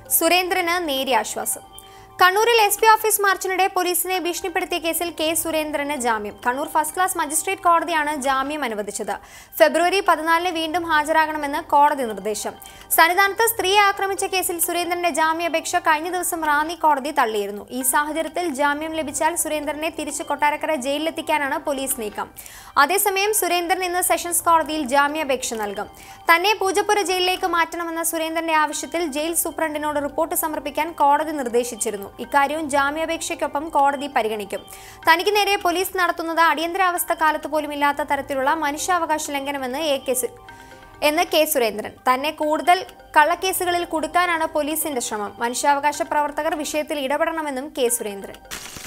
സുരേന്ദ്രന് നേരിയ ആശ്വാസം കണ്ണൂരിൽ എസ് പി ഓഫീസ് മാർച്ചിനിടെ പോലീസിനെ ഭീഷണിപ്പെടുത്തിയ കേസിൽ കെ സുരേന്ദ്രന് ജാമ്യം കണ്ണൂർ ഫസ്റ്റ് ക്ലാസ് മജിസ്ട്രേറ്റ് കോടതിയാണ് ജാമ്യം അനുവദിച്ചത് ഫെബ്രുവരി പതിനാലിന് വീണ്ടും ഹാജരാകണമെന്ന് കോടതി നിർദ്ദേശം സന്നിധാനത്ത് സ്ത്രീയെ ആക്രമിച്ച കേസിൽ സുരേന്ദ്രന്റെ ജാമ്യാപേക്ഷ കഴിഞ്ഞ ദിവസം റാന്നി കോടതി തള്ളിയിരുന്നു ഈ സാഹചര്യത്തിൽ ജാമ്യം ലഭിച്ചാൽ സുരേന്ദ്രനെ തിരിച്ച് കൊട്ടാരക്കര ജയിലിലെത്തിക്കാനാണ് പോലീസ് നീക്കം അതേസമയം സുരേന്ദ്രൻ ഇന്ന് സെഷൻസ് കോടതിയിൽ ജാമ്യാപേക്ഷ നൽകും തന്നെ പൂജപ്പുര ജയിലിലേക്ക് മാറ്റണമെന്ന സുരേന്ദ്രന്റെ ആവശ്യത്തിൽ ജയിൽ സൂപ്രണ്ടിനോട് റിപ്പോർട്ട് സമർപ്പിക്കാൻ കോടതി നിർദ്ദേശിച്ചിരുന്നു ഇക്കാര്യവും ജാമ്യാപേക്ഷയ്ക്കൊപ്പം കോടതി പരിഗണിക്കും തനിക്ക് നേരെ പോലീസ് നടത്തുന്നത് അടിയന്തരാവസ്ഥ കാലത്ത് പോലും ഇല്ലാത്ത തരത്തിലുള്ള മനുഷ്യാവകാശ ലംഘനമെന്ന് എ കെ സു- എന്ന് കെ സുരേന്ദ്രൻ തന്നെ കൂടുതൽ കള്ളക്കേസുകളിൽ കുടുക്കാനാണ് പോലീസിന്റെ ശ്രമം മനുഷ്യാവകാശ പ്രവർത്തകർ വിഷയത്തിൽ ഇടപെടണമെന്നും കെ സുരേന്ദ്രൻ